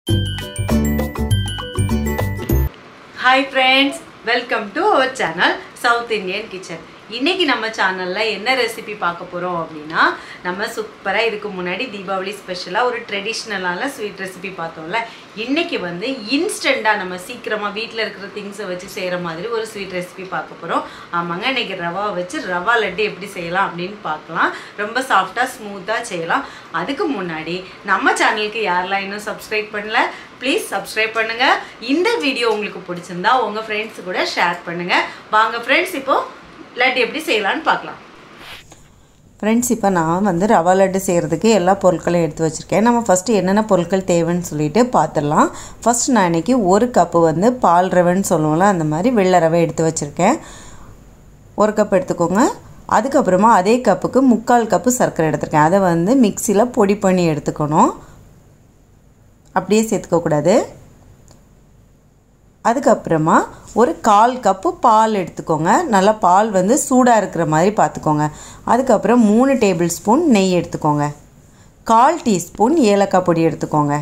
hi friends welcome to our channel South Indian kitchen இன்னைக்கு நம்ம சேனலில் என்ன ரெசிபி பார்க்க போகிறோம் அப்படின்னா நம்ம சூப்பராக இதுக்கு முன்னாடி தீபாவளி ஸ்பெஷலாக ஒரு ட்ரெடிஷ்னலான ஸ்வீட் ரெசிபி பார்த்தோம்ல இன்னைக்கு வந்து இன்ஸ்டண்ட்டாக நம்ம சீக்கிரமாக வீட்டில் இருக்கிற திங்ஸை வச்சு செய்கிற மாதிரி ஒரு ஸ்வீட் ரெசிபி பார்க்க போகிறோம் ஆமாங்க இன்னைக்கு ரவா வச்சு ரவா லட்டு எப்படி செய்யலாம் அப்படின்னு பார்க்கலாம் ரொம்ப சாஃப்டாக ஸ்மூத்தாக செய்யலாம் அதுக்கு முன்னாடி நம்ம சேனலுக்கு யாரெல்லாம் இன்னும் சப்ஸ்கிரைப் பண்ணல ப்ளீஸ் சப்ஸ்கிரைப் பண்ணுங்க இந்த வீடியோ உங்களுக்கு பிடிச்சிருந்தா உங்க ஃப்ரெண்ட்ஸ் கூட ஷேர் பண்ணுங்க வாங்க ஃப்ரெண்ட்ஸ் இப்போ லட்டு எப்படி செய்யலாம்னு பார்க்கலாம் ஃப்ரெண்ட்ஸ் இப்போ நான் வந்து ரவா லட்டு செய்கிறதுக்கு எல்லா பொருட்களையும் எடுத்து வச்சுருக்கேன் நம்ம ஃபஸ்ட்டு என்னென்ன பொருட்கள் தேவைன்னு சொல்லிட்டு பார்த்துடலாம் ஃபஸ்ட் நான் இன்றைக்கி ஒரு கப்பு வந்து பால் ரவைன்னு சொல்லுவோம்ல அந்த மாதிரி வெள்ளை ரவை எடுத்து வச்சுருக்கேன் ஒரு கப் எடுத்துக்கோங்க அதுக்கப்புறமா அதே கப்புக்கு முக்கால் கப்பு சர்க்கரை எடுத்திருக்கேன் அதை வந்து மிக்சியில் பொடி பண்ணி எடுத்துக்கணும் அப்படியே சேர்த்துக்கக்கூடாது அதுக்கப்புறமா ஒரு கால் கப்பு பால் எடுத்துக்கோங்க நல்லா பால் வந்து சூடாக இருக்கிற மாதிரி பார்த்துக்கோங்க அதுக்கப்புறம் மூணு டேபிள் ஸ்பூன் நெய் எடுத்துக்கோங்க கால் டீஸ்பூன் ஏலக்காய் பொடி எடுத்துக்கோங்க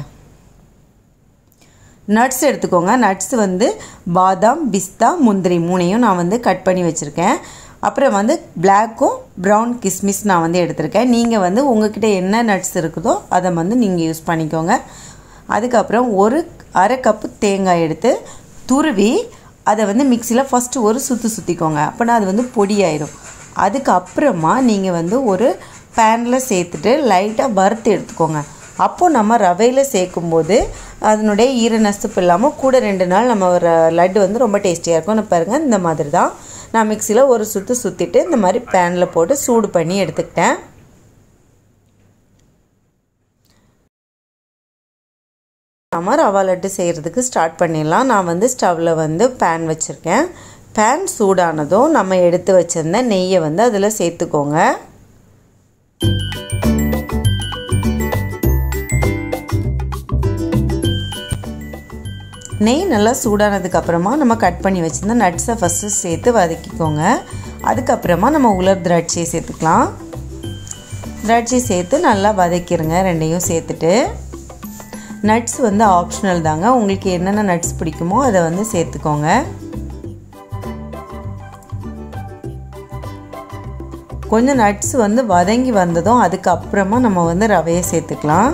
நட்ஸ் எடுத்துக்கோங்க நட்ஸ் வந்து பாதாம் பிஸ்தா முந்திரி மூணையும் நான் வந்து கட் பண்ணி வச்சுருக்கேன் அப்புறம் வந்து பிளாக்கும் ப்ரௌன் கிஸ்மிஸ் நான் வந்து எடுத்திருக்கேன் நீங்கள் வந்து உங்ககிட்ட என்ன நட்ஸ் இருக்குதோ அதை வந்து நீங்கள் யூஸ் பண்ணிக்கோங்க அதுக்கப்புறம் ஒரு அரை கப்பு தேங்காய் எடுத்து துருவி அதை வந்து மிக்சியில் ஃபஸ்ட்டு ஒரு சுற்றி சுற்றிக்கோங்க அப்போனா அது வந்து பொடியாயிடும் அதுக்கப்புறமா நீங்கள் வந்து ஒரு பேனில் சேர்த்துட்டு லைட்டாக வறுத்து எடுத்துக்கோங்க அப்போது நம்ம ரவையில் சேர்க்கும்போது அதனுடைய ஈரநசுப்பு இல்லாமல் கூட ரெண்டு நாள் நம்ம ஒரு லட்டு வந்து ரொம்ப டேஸ்டியாக இருக்கும் பாருங்கள் இந்த மாதிரி தான் நான் மிக்சியில் ஒரு சுற்று சுற்றிட்டு இந்த மாதிரி பேனில் போட்டு சூடு பண்ணி எடுத்துக்கிட்டேன் நம்ம ரவா லட்டு செய்கிறதுக்கு ஸ்டார்ட் பண்ணிடலாம் நான் வந்து ஸ்டவ்வில் வந்து பேன் வச்சுருக்கேன் பேன் சூடானதும் நம்ம எடுத்து வச்சுருந்த நெய்யை வந்து அதில் சேர்த்துக்கோங்க நெய் நல்லா சூடானதுக்கப்புறமா நம்ம கட் பண்ணி வச்சுருந்த நட்ஸை ஃபஸ்ட்டு சேர்த்து வதக்கிக்கோங்க அதுக்கப்புறமா நம்ம உலர் திராட்சையை சேர்த்துக்கலாம் திராட்சை சேர்த்து நல்லா வதக்கிடுங்க ரெண்டையும் சேர்த்துட்டு நட்ஸ் வந்து ஆப்ஷனல் தாங்க உங்களுக்கு என்னென்ன நட்ஸ் பிடிக்குமோ அதை வந்து சேர்த்துக்கோங்க கொஞ்சம் நட்ஸ் வந்து வதங்கி வந்ததும் அதுக்கப்புறமா நம்ம வந்து ரவையை சேர்த்துக்கலாம்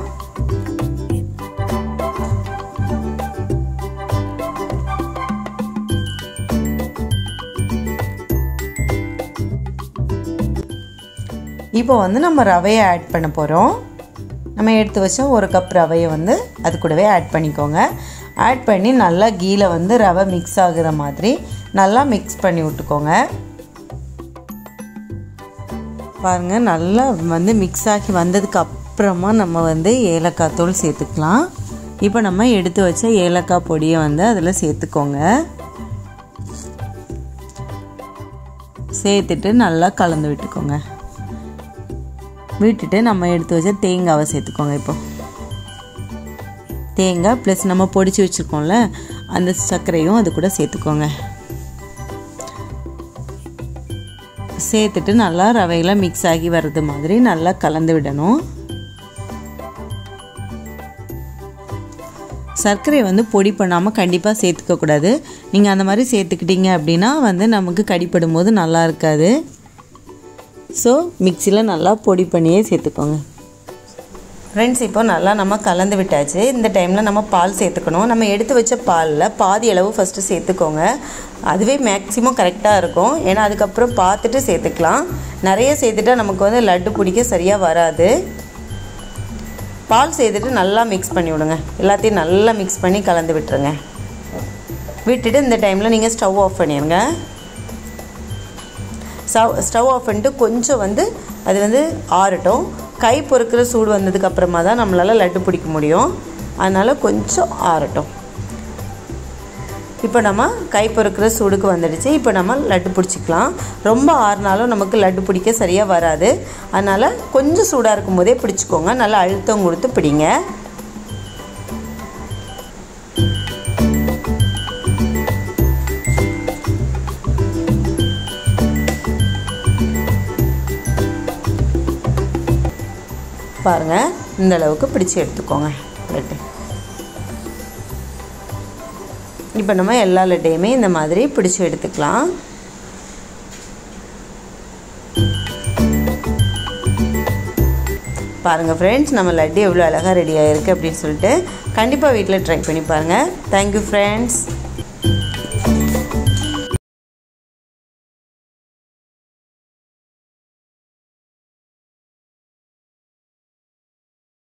இப்போ வந்து நம்ம ரவையை ஆட் பண்ண போகிறோம் நம்ம எடுத்து வச்ச ஒரு கப் ரவையை வந்து அது கூடவே ஆட் பண்ணிக்கோங்க ஆட் பண்ணி நல்லா கீழே வந்து ரவை மிக்ஸ் ஆகுற மாதிரி நல்லா மிக்ஸ் பண்ணி விட்டுக்கோங்க பாருங்கள் நல்லா வந்து மிக்ஸ் ஆகி வந்ததுக்கு அப்புறமா நம்ம வந்து ஏலக்காய் தூள் சேர்த்துக்கலாம் இப்போ நம்ம எடுத்து வச்ச ஏலக்காய் பொடியை வந்து அதில் சேர்த்துக்கோங்க சேர்த்துட்டு நல்லா கலந்து விட்டுக்கோங்க விட்டுட்டு நம்ம எடுத்து வச்ச தேங்காவை சேர்த்துக்கோங்க இப்போ தேங்காய் ப்ளஸ் நம்ம பொடிச்சு வச்சுருக்கோம்ல அந்த சர்க்கரையும் அது கூட சேர்த்துக்கோங்க சேர்த்துட்டு நல்லா ரவையில் மிக்ஸ் ஆகி வர்றது மாதிரி நல்லா கலந்து விடணும் சர்க்கரையை வந்து பொடி பண்ணாமல் கண்டிப்பாக சேர்த்துக்கக்கூடாது நீங்கள் அந்த மாதிரி சேர்த்துக்கிட்டீங்க அப்படின்னா வந்து நமக்கு கடிப்படும் போது நல்லா இருக்காது ஸோ மிக்சியில் நல்லா பொடி பண்ணியே சேர்த்துக்கோங்க ஃப்ரெண்ட்ஸ் இப்போ நல்லா நம்ம கலந்து விட்டாச்சு இந்த டைமில் நம்ம பால் சேர்த்துக்கணும் நம்ம எடுத்து வச்ச பாலில் பாதி அளவு ஃபஸ்ட்டு சேர்த்துக்கோங்க அதுவே மேக்ஸிமம் கரெக்டாக இருக்கும் ஏன்னா அதுக்கப்புறம் பார்த்துட்டு சேர்த்துக்கலாம் நிறைய சேர்த்துட்டா நமக்கு வந்து லட்டு பிடிக்க சரியாக வராது பால் சேர்த்துட்டு நல்லா மிக்ஸ் பண்ணி விடுங்க எல்லாத்தையும் நல்லா மிக்ஸ் பண்ணி கலந்து விட்டுருங்க விட்டுட்டு இந்த டைமில் நீங்கள் ஸ்டவ் ஆஃப் பண்ணிடுங்க ஸ்டவ் ஸ்டவ் ஆஃப் பண்ணிட்டு கொஞ்சம் வந்து அது வந்து ஆறட்டும் கை பொறுக்கிற சூடு வந்ததுக்கு அப்புறமா தான் நம்மளால் லட்டு பிடிக்க முடியும் அதனால் கொஞ்சம் ஆறட்டும் இப்போ நம்ம கை பொறுக்கிற சூடுக்கு வந்துடுச்சு இப்போ நம்ம லட்டு பிடிச்சிக்கலாம் ரொம்ப ஆறுனாலும் நமக்கு லட்டு பிடிக்க சரியாக வராது அதனால் கொஞ்சம் சூடாக இருக்கும் போதே பிடிச்சிக்கோங்க நல்லா அழுத்தம் கொடுத்து பிடிங்க பாருங்கள் இந்த அளவுக்கு பிடிச்சி எடுத்துக்கோங்க லட்டு இப்போ நம்ம எல்லா லட்டையுமே இந்த மாதிரி பிடிச்சி எடுத்துக்கலாம் பாருங்கள் ஃப்ரெண்ட்ஸ் நம்ம லட்டு எவ்வளோ அழகாக ரெடி ஆகிருக்கு அப்படின்னு சொல்லிட்டு கண்டிப்பாக வீட்டில் ட்ரை பண்ணி பாருங்கள் தேங்க்யூ ஃப்ரெண்ட்ஸ்